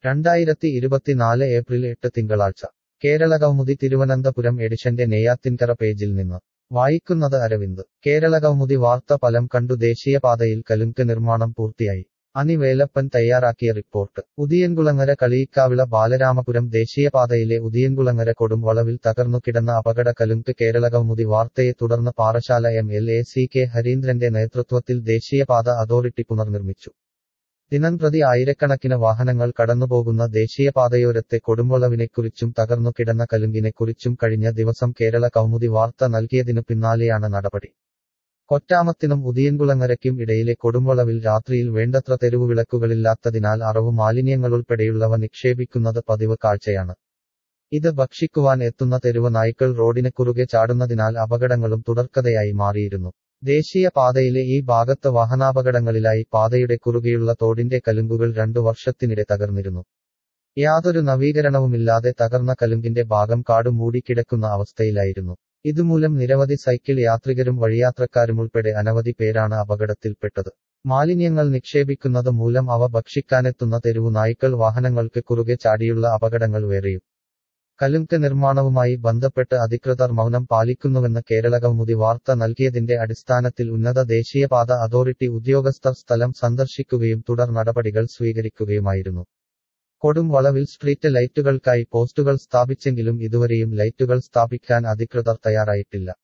രണ്ടായിരത്തി ഇരുപത്തിനാല് ഏപ്രിൽ എട്ട് തിങ്കളാഴ്ച കേരളകൗമുദി തിരുവനന്തപുരം എഡിഷന്റെ നെയ്യാത്തിൻകര പേജിൽ നിന്ന് വായിക്കുന്നത് അരവിന്ദ് കേരളകൗമുദി വാർത്ത ഫലം കണ്ടു ദേശീയപാതയിൽ കലുങ്ക് നിർമ്മാണം പൂർത്തിയായി അനി വേലപ്പൻ തയ്യാറാക്കിയ റിപ്പോർട്ട് ഉദിയൻകുളങ്ങര കളിയിക്കാവിള ബാലരാമപുരം ദേശീയപാതയിലെ ഉദിയൻകുളങ്ങര കൊടുംവളവിൽ തകർന്നു കിടന്ന അപകട കലുങ്ക് കേരളകൗമുദി വാർത്തയെ തുടർന്ന് Parassala M L A C K ഹരീന്ദ്രന്റെ നേതൃത്വത്തിൽ ദേശീയപാത അതോറിറ്റി പുനർനിർമ്മിച്ചു ദിനംപ്രതി ആയിരക്കണക്കിന് വാഹനങ്ങൾ കടന്നുപോകുന്ന ദേശീയപാതയോരത്തെ കൊടുംവളവിനെക്കുറിച്ചും തകർന്നു കിടന്ന കലുങ്കിനെക്കുറിച്ചും കഴിഞ്ഞ ദിവസം കേരള കൗമുദി വാർത്ത നൽകിയതിനു പിന്നാലെയാണ് നടപടി കൊറ്റാമത്തിനും ഉദിയൻകുളങ്ങരയ്ക്കും ഇടയിലെ കൊടുംവളവിൽ രാത്രിയിൽ വേണ്ടത്ര തെരുവുവിളക്കുകളില്ലാത്തതിനാൽ അറവു മാലിന്യങ്ങളുൾപ്പെടെയുള്ളവ നിക്ഷേപിക്കുന്നത് പതിവ് കാഴ്ചയാണ് ഇത് ഭക്ഷിക്കുവാൻ എത്തുന്ന തെരുവ് നായ്ക്കൾ റോഡിന് കുറുകെ ചാടുന്നതിനാൽ അപകടങ്ങളും തുടർക്കഥയായി മാറിയിരുന്നു ദേശീയ പാതയിലെ ഈ ഭാഗത്ത് വാഹനാപകടങ്ങളിലായി പാതയുടെ കുറുകെയുള്ള തോടിന്റെ കലുങ്കുകൾ രണ്ടു വർഷത്തിനിടെ തകർന്നിരുന്നു യാതൊരു നവീകരണവുമില്ലാതെ തകർന്ന കലുങ്കിന്റെ ഭാഗം കാട് മൂടിക്കിടക്കുന്ന അവസ്ഥയിലായിരുന്നു ഇതുമൂലം നിരവധി സൈക്കിൾ യാത്രികരും വഴിയാത്രക്കാരുമുൾപ്പെടെ അനവധി പേരാണ് അപകടത്തിൽപ്പെട്ടത് മാലിന്യങ്ങൾ നിക്ഷേപിക്കുന്നത് മൂലം അവ ഭക്ഷിക്കാനെത്തുന്ന തെരുവു നായ്ക്കൾ വാഹനങ്ങൾക്ക് കുറുകെ ചാടിയുള്ള അപകടങ്ങൾ വേറെയും കലുങ്ക് നിർമ്മാണവുമായി ബന്ധപ്പെട്ട് അധികൃതർ മൗനം പാലിക്കുന്നുവെന്ന് കേരളകൗമുദി വാർത്ത നൽകിയതിന്റെ അടിസ്ഥാനത്തിൽ ഉന്നത ദേശീയപാത അതോറിറ്റി ഉദ്യോഗസ്ഥർ സ്ഥലം സന്ദർശിക്കുകയും തുടർ നടപടികൾ സ്വീകരിക്കുകയുമായിരുന്നു കൊടും വളവിൽ സ്ട്രീറ്റ് ലൈറ്റുകൾക്കായി പോസ്റ്റുകൾ സ്ഥാപിച്ചെങ്കിലും ഇതുവരെയും ലൈറ്റുകൾ സ്ഥാപിക്കാൻ അധികൃതർ തയ്യാറായിട്ടില്ല